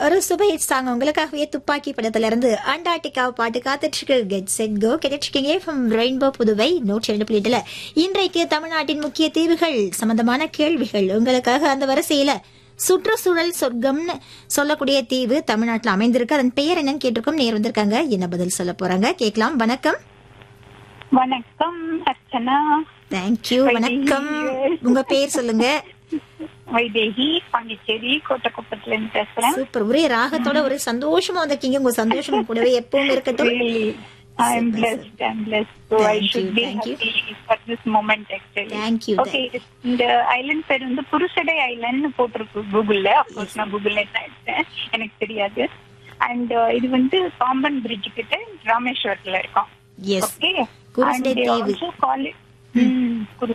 ஒரு சுபஹிட் சாங் உங்களுக்காகவே துப்பாக்கி படத்துல இருந்து அண்டார்டிகா பாட்டு காத்துட்டு இருக்கு கெட் செட் கோ கேட்டுருக்கீங்க ஃப்ரம் ரெயின்போ புதுவை நூற்றி ரெண்டு புள்ளி எட்டுல இன்றைக்கு தமிழ்நாட்டின் முக்கிய தீவுகள் சம்பந்தமான கேள்விகள் உங்களுக்காக அந்த வரிசையில சுற்றுச்சூழல் சொர்க்கம்னு சொல்லக்கூடிய தீவு தமிழ்நாட்டில் அமைந்திருக்கு அதன் பெயர் என்னன்னு கேட்டிருக்கோம் நேர் வந்திருக்காங்க என்ன பதில் சொல்ல போறாங்க கேட்கலாம் வணக்கம் வணக்கம் அர்ச்சனா தேங்க்யூ வணக்கம் உங்க பேர் சொல்லுங்க வைதேகி பாண்டிச்சேரி கோட்டக்குப்பத்துல இருந்து பேசுறேன் சூப்பர் ஒரே ராகத்தோட ஒரு சந்தோஷமா வந்திருக்கீங்க உங்க சந்தோஷம் கூடவே எப்பவும் இருக்கட்டும் Really, I'm blessed. I'm blessed. So I Thank should you, be thank you. happy for this moment actually. Thank you, Okay, இந்த ஐலண்ட் பேர் வந்து புருஷடை ஐலண்ட் போட்டிருக்கு கூகுள்ல அப்கோர்ஸ் நான் கூகுள்ல தான் எடுத்தேன் எனக்கு தெரியாது அண்ட் இது வந்து பாம்பன் பிரிட்ஜ் கிட்ட ராமேஸ்வரத்துல இருக்கோம் எஸ் ஓகே குருசடை தீவு. காலேஜ் குருசடை